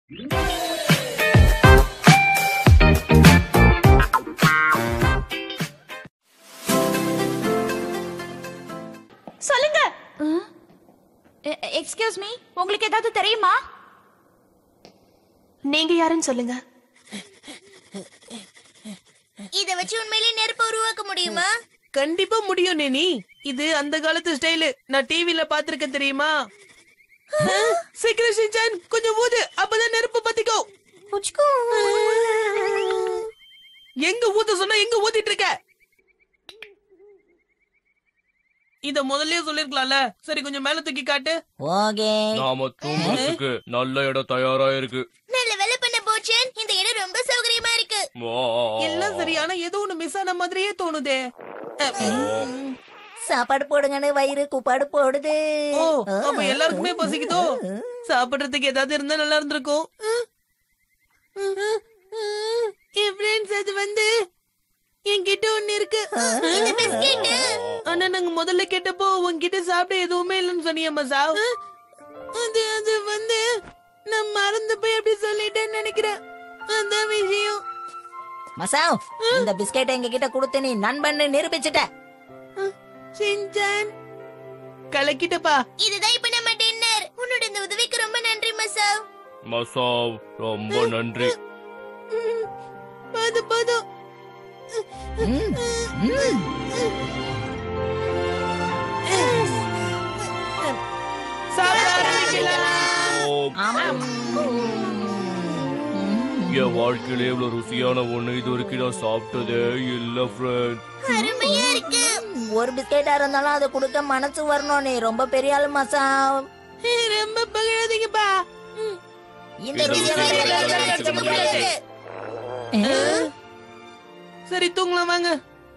சொல்லுங்க excuse me உங்களுக்கு ஏதாவது தெரியுமா நீங்க யாருன்னு சொல்லுங்க இத வச்சு உண்மையிலேயே நெருப்பு உருவாக்க முடியுமா கண்டிப்பா முடியும் நேனி இது அந்த காலத்து ஸ்டைலு நான் டிவில பாத்திருக்கேன் தெரியுமா சீக்கிரம் ஷின்சான் கொஞ்சம் ஊது அப்பதான் நெருப்பு பத்திக்கோ எங்க ஊத்த சொன்னா எங்க ஊத்திட்டு இருக்க இத முதல்லயே சொல்லிருக்கலாம்ல சரி கொஞ்சம் மேல தூக்கி காட்டு ஓகே நாம தூங்குறதுக்கு நல்ல இடம் தயாரா இருக்கு நல்ல வேலை பண்ண போச்சன் இந்த இடம் ரொம்ப சௌகரியமா இருக்கு வா. எல்லாம் சரி ஆனா ஏதோ ஒண்ணு மிஸ் ஆன மாதிரியே தோணுதே சாப்பாடு போடுங்கன்னு வயிறு குப்பாடு போடுது ஓ அப்ப எல்லாருக்குமே பசிக்குதோ சாப்பிடுறதுக்கு ஏதாவது இருந்தா நல்லா இருந்திருக்கும் என் ஃப்ரெண்ட்ஸ் அது வந்து என்கிட்ட ஒண்ணு இருக்கு ஆனா நாங்க முதல்ல கேட்டப்போ உன்கிட்ட சாப்பிட எதுவுமே இல்லைன்னு சொன்னியே மசா அது அது வந்து நான் மறந்து போய் அப்படி சொல்லிட்டேன்னு நினைக்கிறேன் அதான் விஷயம் மசாவ் இந்த பிஸ்கெட் எங்க கிட்ட கொடுத்து நீ நண்பன் நிரூபிச்சிட்ட சின்சான் கலக்கிட்டப்பா இதுதான் இப்ப நம்ம டின்னர் உன்னோட இந்த உதவிக்கு ரொம்ப நன்றி மசாவ் மசாவ் ரொம்ப நன்றி போதும் போதும் சாப்பிட ஆரம்பிக்கலாம். ஓ, என் வாழ்க்கையில இவ்வளவு ருசியான ஒண்ணு இது வரைக்கும் நான் சாப்பிட்டதே இல்ல ஃப்ரெண்ட் அருமையா இருக்கு ஒரு பிஸ்கெட்டா இருந்தாலும் அதை கொடுக்க மனசு வரணும் நீ ரொம்ப பெரிய ஆளு மசாவ் ரொம்ப பகிழாதீங்கப்பா ம். இந்த இந்த ருசியை ருசியை வேற வேற யாராலும் யாராலும் அடிச்சுக்க அடிச்சுக்க முடியாது. சரி தூங்கலாம் வாங்க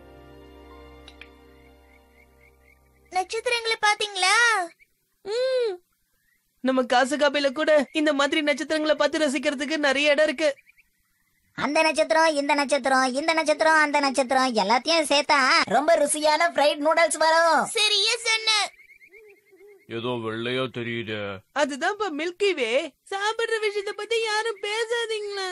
நட்சத்திரங்களை பாத்தீங்களா ம். நம்ம காசு காப்பையில கூட இந்த மாதிரி நட்சத்திரங்களை பார்த்து ரசிக்கிறதுக்கு நிறைய இடம் இருக்கு அந்த நட்சத்திரம் இந்த நட்சத்திரம் இந்த நட்சத்திரம் அந்த நட்சத்திரம் எல்லாத்தையும் சேர்த்தா ரொம்ப ருசியான ஃப்ரைட் நூடுல்ஸ் வரும் சரியா சொன்ன ஏதோ வெள்ளையா தெரியுதே அதுதான் இப்ப மில்கி வே சாப்பிடுற விஷயத்த பத்தி யாரும் பேசாதீங்களா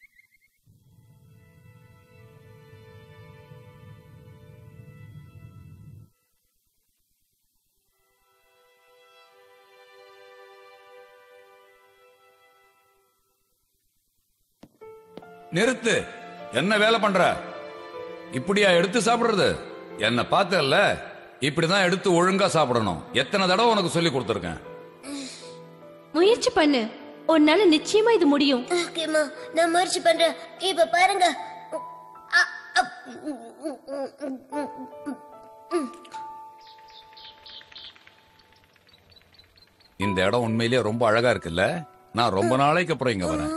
நிறுத்து என்ன வேலை பண்ற இப்படியா எடுத்து சாப்பிடுறது என்ன பார்த்தல்ல இப்படிதான் எடுத்து ஒழுங்கா சாப்பிடணும் எத்தனை தடவை உனக்கு சொல்லி கொடுத்துருக்கேன் முயற்சி பண்ணு உன்னால நிச்சயமா இது முடியும் ஓகேம்மா நான் முயற்சி பண்றேன் இப்ப பாருங்க இந்த இடம் உண்மையிலேயே ரொம்ப அழகா இருக்குல்ல நான் ரொம்ப நாளைக்கு அப்புறம் இங்க வரேன்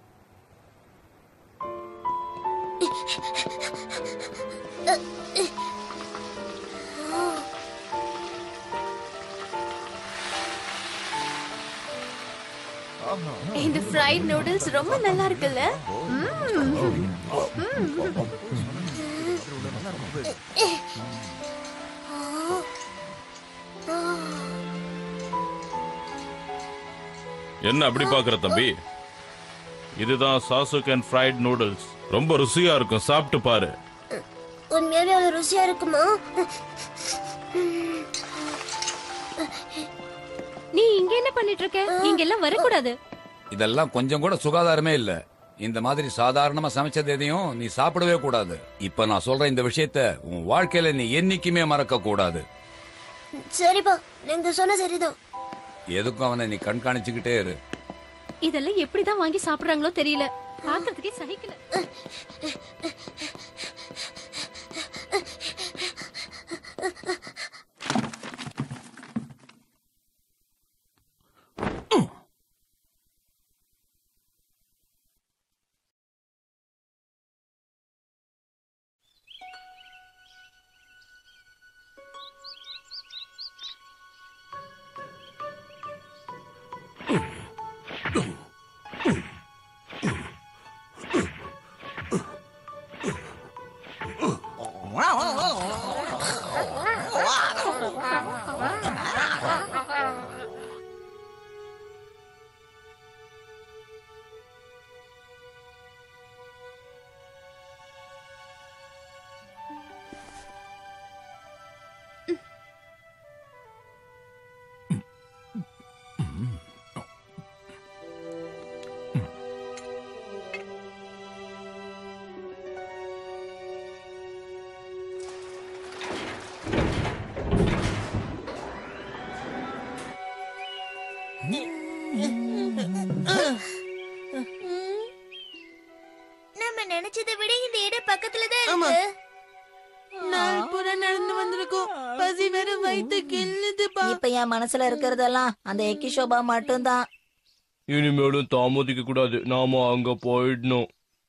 இந்த ஃப்ரைட் நூடுல்ஸ் ரொம்ப நல்லா இருக்குல்ல என்ன அப்படி பாக்குற தம்பி இதுதான் சாசுக் அண்ட் ஃப்ரைட் நூடுல்ஸ் ரொம்ப ருசியா இருக்கும் சாப்பிட்டு பாரு உண்மையாவே அவ்வளவு ருசியா இருக்குமா நீ இங்க என்ன பண்ணிட்டு இருக்க இங்க எல்லாம் வரக்கூடாது இதெல்லாம் கொஞ்சம் கூட சுகாதாரமே இல்ல இந்த மாதிரி சாதாரணமா சமைச்சது எதையும் நீ சாப்பிடவே கூடாது இப்ப நான் சொல்ற இந்த விஷயத்த உன் வாழ்க்கையில நீ என்னைக்குமே மறக்க கூடாது சரிப்பா நீங்க சொன்ன சரிதான் எதுக்கும் அவனை நீ கண்காணிச்சுக்கிட்டே இரு இதெல்லாம் எப்படிதான் வாங்கி சாப்பிடுறாங்களோ தெரியல பாக்குறதுக்கே சகிக்கல நினைச்சதை விட இந்த இடம் பக்கத்துல தான் ஆமா. இருக்கு நாள் பூரா நடந்து வந்திருக்கோம் பசி வேற வயித்து கிள்ளுதுப்பா இப்ப என் மனசுல இருக்கிறதெல்லாம் அந்த எக்கி சோபா மட்டும்தான் இனிமேலும் தாமதிக்க கூடாது நாம அங்க போயிடணும்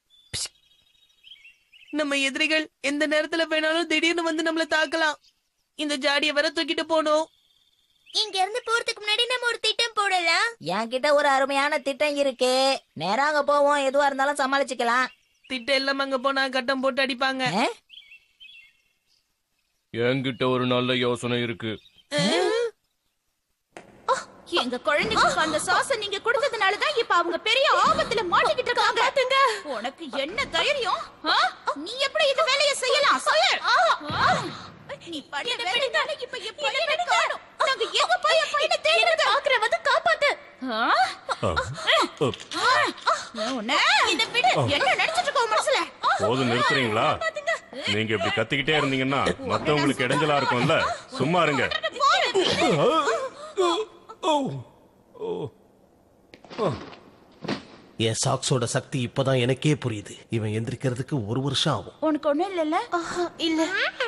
நம்ம எதிரிகள் எந்த நேரத்துல வேணாலும் திடீர்னு வந்து நம்மள தாக்கலாம் இந்த ஜாடிய வர தூக்கிட்டு போனோம் இங்க இருந்து போறதுக்கு முன்னாடி நம்ம ஒரு திட்டம் போடலாம் என்கிட்ட ஒரு அருமையான திட்டம் இருக்கு நேரா அங்க போவோம் எதுவா இருந்தாலும் சமாளிச்சுக்கலாம் திட்டம் எல்லாம் அங்க போனா கட்டம் போட்டு அடிப்பாங்க ஆ? என்கிட்ட ஒரு நல்ல யோசனை இருக்கு எங்க குழந்தைங்களுக்கு அந்த சாச நீங்க கொடுத்ததுனால தான் இப்ப அவங்க பெரிய ஆபத்துல மாட்டிக்கிட்டு இருக்காங்க பாத்துங்க உனக்கு என்ன தைரியம் ஆ? நீ எப்படி இந்த வேலையை செய்யலாம் சொல்லு ஆ? நீ பண்ண வேலைனால இப்ப என் பையனை காணோம் நாங்க எங்க போய் என் பையனை தேடுறது பாக்குற வந்து காப்பாத்து ஆ? உன்னை இதை விடு என்ன நினைச்சிட்டு இருக்கோம் மனசுல போதும் நிறுத்துறீங்களா நீங்க இப்படி கத்திக்கிட்டே இருந்தீங்கன்னா மத்தவங்களுக்கு இடைஞ்சலா இருக்கும்ல சும்மா இருங்க என் சாக்ஸோட சக்தி இப்பதான் எனக்கே புரியுது இவன் எந்திரிக்கிறதுக்கு ஒரு வருஷம் ஆகும் உனக்கு ஒண்ணும் இல்லல்ல இல்ல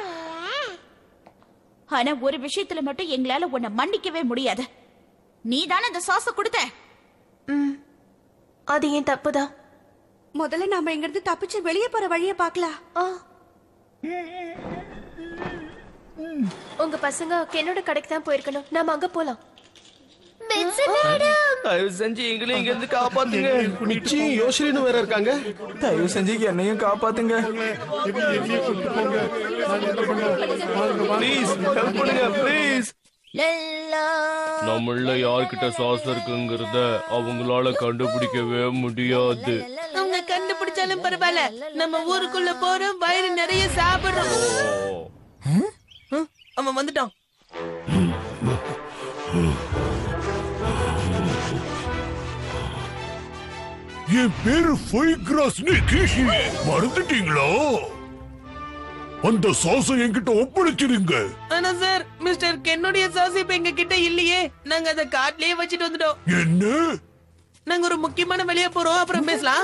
ஆனா ஒரு விஷயத்துல மட்டும் எங்களால உன்னை மன்னிக்கவே முடியாது நீ தானே அந்த சாச கொடுத்த அது ஏன் தப்புதான் முதல்ல நாம இங்க இருந்து தப்பிச்சு வெளியே போற வழிய பாக்கலாம் உங்க பசங்க என்னோட கடைக்கு தான் போயிருக்கணும் நாம அங்க போலாம் தயவு செஞ்சு எங்களையும் இங்க இருந்து காப்பாத்துங்க மிச்சி யோசனைன்னு வேற இருக்காங்க தயவு செஞ்சு என்னையும் காப்பாத்துங்க ப்ளீஸ் ஹெல்ப் பண்ணுங்க ப்ளீஸ் நம்மள யார்கிட்ட சாஸ் இருக்குங்கிறத அவங்களால கண்டுபிடிக்கவே முடியாது அவங்க கண்டுபிடிச்சாலும் பரவாயில்ல நம்ம ஊருக்குள்ள போறோம் வயிறு நிறைய சாப்பிடுறோம் ஹம், அவன் வந்துட்டான் என் பேரு ஃபைக்ராஸ் கிஷி மறந்துட்டீங்களா அந்த சாசை என்கிட்ட ஒப்படைச்சிருங்க ஆனா சார் மிஸ்டர் கென்னுடைய சாசி இப்ப எங்க கிட்ட இல்லையே நாங்க அதை காட்டிலேயே வச்சுட்டு வந்துட்டோம் என்ன நாங்க ஒரு முக்கியமான வெளியே போறோம் அப்புறம் பேசலாம்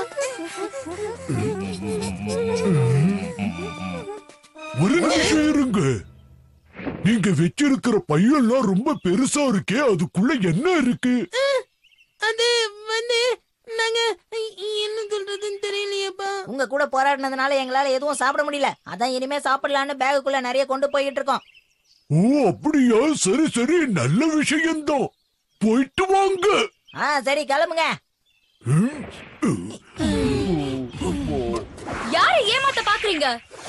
ஒரு நிமிஷம் இருங்க நீங்க வச்சிருக்கிற பையெல்லாம் ரொம்ப பெருசா இருக்கே அதுக்குள்ள என்ன இருக்கு அது வந்து நாங்க என்ன சொல்றதுன்னு தெரியலையேப்பா உங்க கூட போராடினதுனால எங்களால எதுவும் சாப்பிட முடியல அதான் இனிமே சாப்பிடலான்னு பேகுக்குள்ள நிறைய கொண்டு போயிட்டு இருக்கோம் ஓ அப்படியா சரி சரி நல்ல விஷயம்தான் போயிட்டு வாங்க ஆ சரி கிளம்புங்க யாரை ஏமாத்த பாக்குறீங்க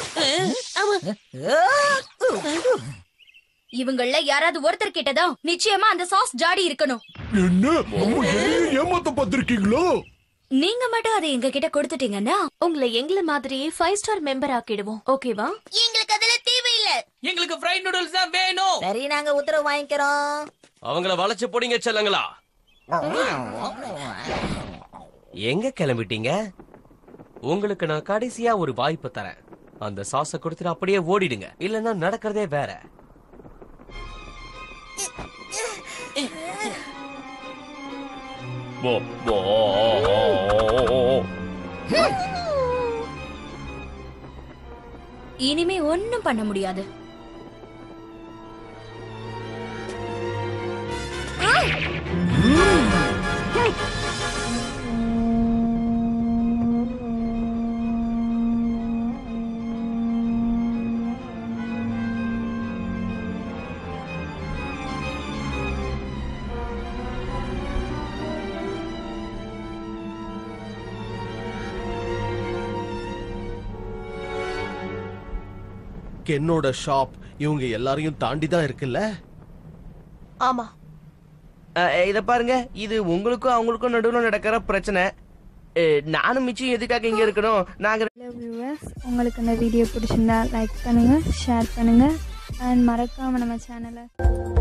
இவங்கள யாராவது ஒருத்தர் கிட்டதான் நிச்சயமா அந்த சாஸ் ஜாடி இருக்கணும் என்ன நம்ம என்னையும் ஏமாத்த பார்த்திருக்கீங்களோ நீங்க மட்டும் அதை எங்க கிட்ட கொடுத்துட்டீங்கன்னா உங்களை எங்கள மாதிரியே ஃபைவ் ஸ்டார் மெம்பர் ஆக்கிடுவோம் ஓகேவா எங்களுக்கு அதெல்லாம் தேவையில்லை எங்களுக்கு ஃப்ரைட் நூடுல்ஸ் தான் வேணும் சரி நாங்க உத்தரவு வாங்கிக்கிறோம் அவங்கள வளைச்சு போடுங்க செல்லங்களா எங்க கிளம்பிட்டீங்க உங்களுக்கு நான் கடைசியா ஒரு வாய்ப்பு தரேன் அந்த சாஸ கொடுத்துட்டு அப்படியே ஓடிடுங்க இல்லன்னா நடக்கிறதே வேற வா, வா. இனிமே ஒண்ணும் பண்ண முடியாது கென்னோட ஷாப் இவங்க எல்லாரையும் தாண்டி தான் இருக்குல்ல ஆமா இத பாருங்க இது உங்களுக்கும் அவங்களுக்கும் நடுவுல நடக்கிற பிரச்சனை அஹ், நானும் மிச்சம் எதுக்காக இங்க இருக்கணும் நாங்க வியூவர்ஸ் உங்களுக்கு இந்த வீடியோ பிடிச்சிருந்தா லைக் பண்ணுங்க ஷேர் பண்ணுங்க அண்ட் மறக்காம நம்ம சேனலை